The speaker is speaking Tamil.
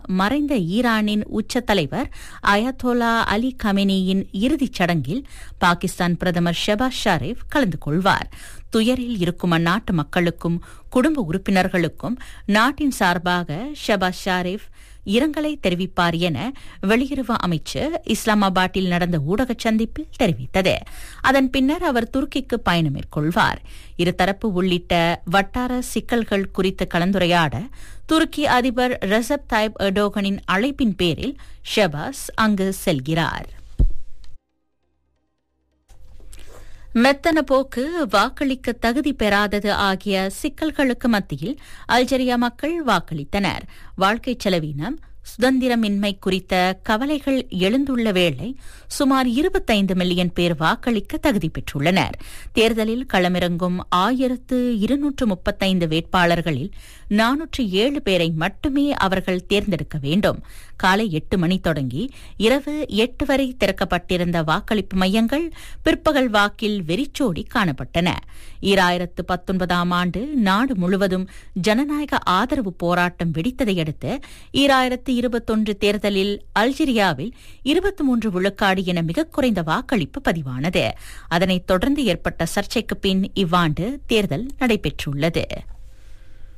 மறைந்த ஈரானின் உச்ச தலைவர் அயத்தோலா அலி கமெனியின் இறுதிச் சடங்கில் பாகிஸ்தான் பிரதமர் ஷெபாஸ் ஷரீப் கலந்து கொள்வார் துயரில் இருக்கும் அந்நாட்டு மக்களுக்கும் குடும்ப உறுப்பினர்களுக்கும் நாட்டின் சார்பாக ஷெபாஸ் ஷாரிஃப் இரங்கலை தெரிவிப்பார் என வெளியுறவு அமைச்சு இஸ்லாமாபாத்தில் நடந்த ஊடக சந்திப்பில் தெரிவித்தது அதன் பின்னர் அவர் துருக்கிக்கு பயணம் மேற்கொள்வார் இருதரப்பு உள்ளிட்ட வட்டார சிக்கல்கள் குறித்து கலந்துரையாட துருக்கி அதிபர் ரெசப் தாய்ப் எர்டோகனின் அழைப்பின் பேரில் ஷெபாஸ் அங்கு செல்கிறார் மெத்தன போக்கு வாக்களிக்க தகுதி பெறாதது ஆகிய சிக்கல்களுக்கு மத்தியில் அல்ஜெரியா மக்கள் வாக்களித்தனர் வாழ்க்கை செலவினம் சுதந்திரமின்மை குறித்த கவலைகள் எழுந்துள்ள வேளை சுமார் இருபத்தைந்து மில்லியன் பேர் வாக்களிக்க தகுதி பெற்றுள்ளனர் தேர்தலில் களமிறங்கும் ஆயிரத்து இருநூற்று முப்பத்தைந்து வேட்பாளர்களில் நானூற்று ஏழு பேரை மட்டுமே அவர்கள் தேர்ந்தெடுக்க வேண்டும் காலை எட்டு மணி தொடங்கி இரவு எட்டு வரை திறக்கப்பட்டிருந்த வாக்களிப்பு மையங்கள் பிற்பகல் வாக்கில் வெறிச்சோடி காணப்பட்டன ஈராயிரத்து பத்தொன்பதாம் ஆண்டு நாடு முழுவதும் ஜனநாயக ஆதரவு போராட்டம் வெடித்ததையடுத்து ஈராயிரத்து இருபத்தொன்று தேர்தலில் அல்ஜீரியாவில் இருபத்தி மூன்று விழுக்காடு என மிக குறைந்த வாக்களிப்பு பதிவானது அதனைத் தொடர்ந்து ஏற்பட்ட சர்ச்சைக்கு பின் இவ்வாண்டு தேர்தல் நடைபெற்றுள்ளது